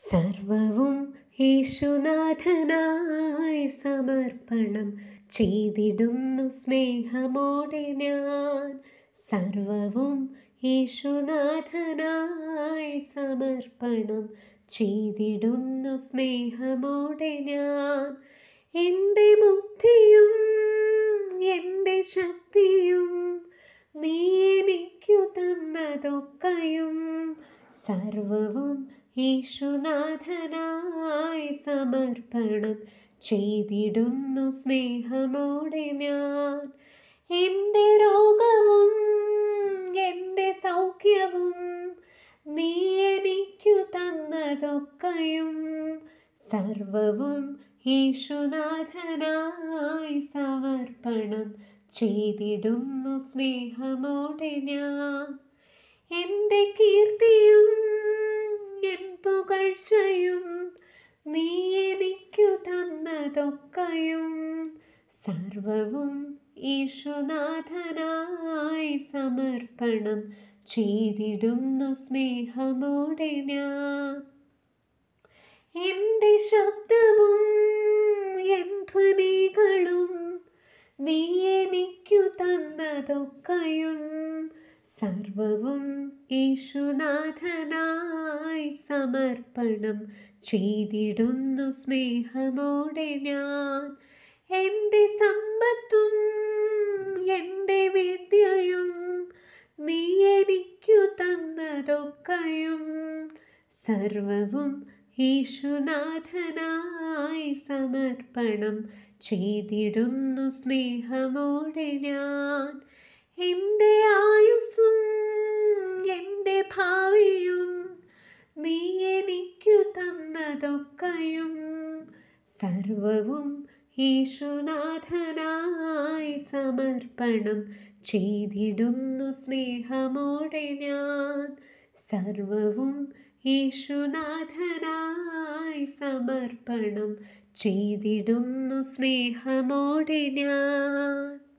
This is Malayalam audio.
സർവവും യേശുനാഥനായി സമർപ്പണം ചെയ്തിടുന്നു സ്നേഹമോടെ ഞാൻ സർവവും യേശുനാഥനായി സമർപ്പണം ചെയ്തിടുന്നു സ്നേഹമോടെ ഞാൻ എൻ്റെ ബുദ്ധിയും എൻ്റെ ശക്തിയും നീ എനിക്കു തന്നതൊക്കെയും സർവവും യേശുനാഥനായി സമർപ്പണം ചെയ്തിടുന്നു സ്നേഹമോടെ ഞാൻ എൻ്റെ രോഗവും എൻ്റെ സൗഖ്യവും നീ എനിക്കു തന്നതൊക്കെയും സർവവും യേശുനാഥനായി സമർപ്പണം ചെയ്തിടുന്നു സ്നേഹമോടെ ഞാൻ എൻ്റെ കീർത്തിയും എൻ പുകഴ്ചയും നീ എനിക്കു തന്നതൊക്കെയും സർവവും യേശുനാഥനായി സമർപ്പണം ചെയ്തിടുന്നു സ്നേഹമോടെ ഞാൻ എൻ്റെ ശബ്ദവും എൻ ധ്വനികളും നീ എനിക്കു തന്നതൊക്കെയും സർവവും യേശുനാഥനായി സമർപ്പണം ചെയ്തിടുന്നു സ്നേഹമോടെ ഞാൻ എൻ്റെ സമ്പത്തും എൻ്റെ വിദ്യയും നീ എനിക്കു തന്നതൊക്കെയും സർവവും യേശുനാഥനായി സമർപ്പണം ചെയ്തിടുന്നു സ്നേഹമോടെ ഞാൻ എൻ്റെ ആയുസ്സും എൻ്റെ ഭാവിയും നീ എനിക്കു തന്നതൊക്കെയും സർവവും യേശുനാഥനായി സമർപ്പണം ചെയ്തിടുന്നു സ്നേഹമോടെ ഞാൻ സർവവും യേശുനാഥനായി സമർപ്പണം ചെയ്തിടുന്നു സ്നേഹമോടെ ഞാൻ